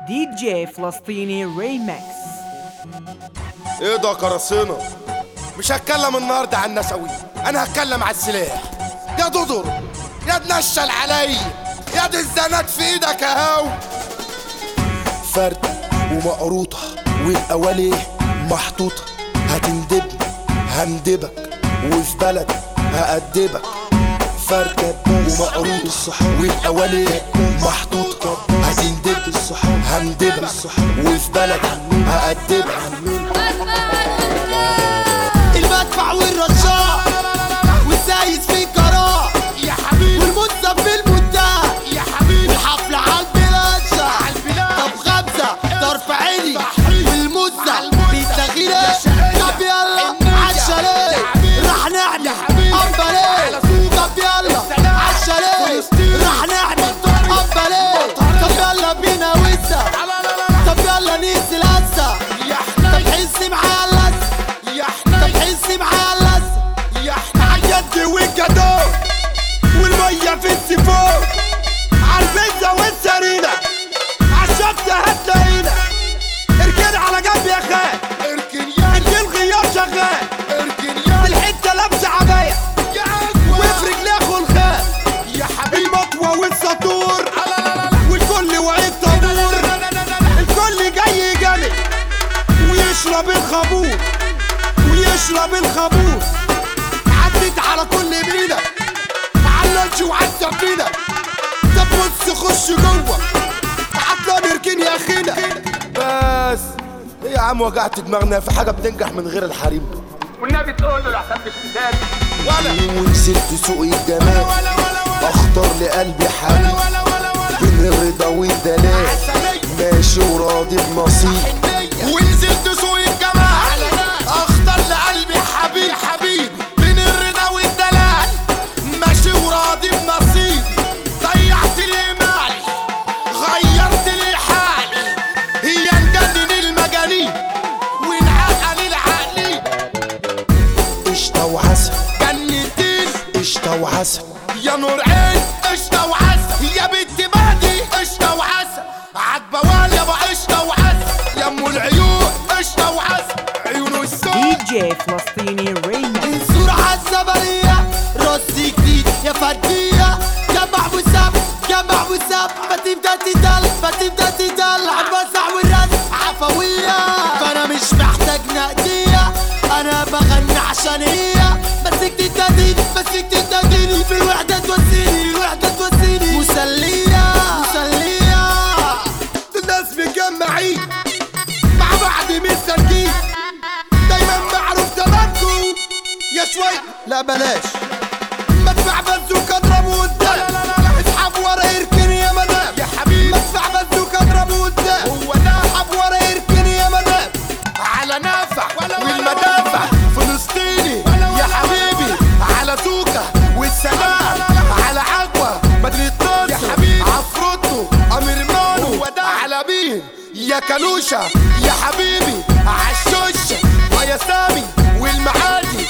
دي جي فلسطيني ريمكس ايه ده قراصنة مش هتكلم النهارده عن النسوي انا هتكلم على السلاح يا دودر يا تنشل علي يا دي الزنات في ايدك يا هاو فرد ومقروطة والأولي محطوطة هتندبني هندبك وفي بلد هأدبك فردة ومقروطة والأولي محطوطة هتندبك هندبك وفي بلد هأدبك المدفع والرشاق والسايس في الجراح يا حبيبي والمدة في المدة يا حبيبي والحفلة على البلاد على البلاد. طب خمسة طرف عيني صحيح. والمدة على المدة. بالتغيير يا شقية. طب يلا النية. عالشاليه يا حبيبي. راح نعمل يا حبيبي. أمباليه على سوق. طب يلا سلام. عالشاليه فلسطين. راح نعمل بطارية. أمباليه بطارية. طب يلا بينا وسا لا لا لا لا طب يلا ننزل هسا يا طب حنين حسي معايا اللسة يا طب حنين حسي معايا اللسة يا حنين يدي والجدو والمية في السيفون عالبيتزا والسرينة عالشطة هتلاقينا اركن على جنب يا خال اركن يا ادي الغيار شغال اركن يا الحتة لابسة عباية يا اقوى وفي رجليه خلخال يا حبيبي المطوة والسطور لا لا لا لا والكل وعيد لا طابور لا لا لا لا الكل جاي يجامل ويشرب الخابور ويشرب الخابور عدت على كل مينا معلنش وعدت فينا طب بص خش جوه عطلان اركن يا اخينا بس ايه يا عم وجعت دماغنا في حاجه بتنجح من غير الحريم والنبي تقول له لحسن مش مثال ولا ونزلت سوق الجمال ولا ولا ولا اختار لقلبي حبيب ولا ولا ولا بين الرضا والدلال ماشي وراضي بنصيب ونزلت سوق الجمال اختار لقلبي حبيب حبيب بين الرضا والدلال ماشي وراضي بنصيبي ضيعت لي مالي غيرت لي حالي هي نجنن المجانين ونعقل العقلين قشطة وعسل جنتين قشطة وعسل يا نور عين قشطة وعسل يا بنت بادي قشطة وعسل عجبة ولا يابا قشطة وعسل يا ام العيون قشطة وعسل عيون السود دي جي فلسطيني ريمكس منصور عالزبلية راس جديد يا فردية جمع وسام جمع وسام ما تبدا تدل ما تبدا تدل عالوسع والرد عفوية فانا مش محتاج نقدية انا بغني عشان هي مسكت التهديد مسكت التهديد في الوحدة توسيني الوحدة توسيني مسلية مسلية الناس مجمعين مع بعض مسترجين دايما معروف تمامكم يا شوي لا بلاش مدفع بزوكا اضربه قدام اسحب ورا اركن يا مدام يا حبيبي مدفع بزوكا اضربه قدام هو ده اسحب ورا اركن يا مدام على نافع والمدافع فلسطيني يا حبيبي على سوكا والسلام على عجوة مدينة نصر يا حبيبي عفروتو أمير مانو على مين يا كلوشة يا حبيبي عالشوشة ويا سامي والمعادي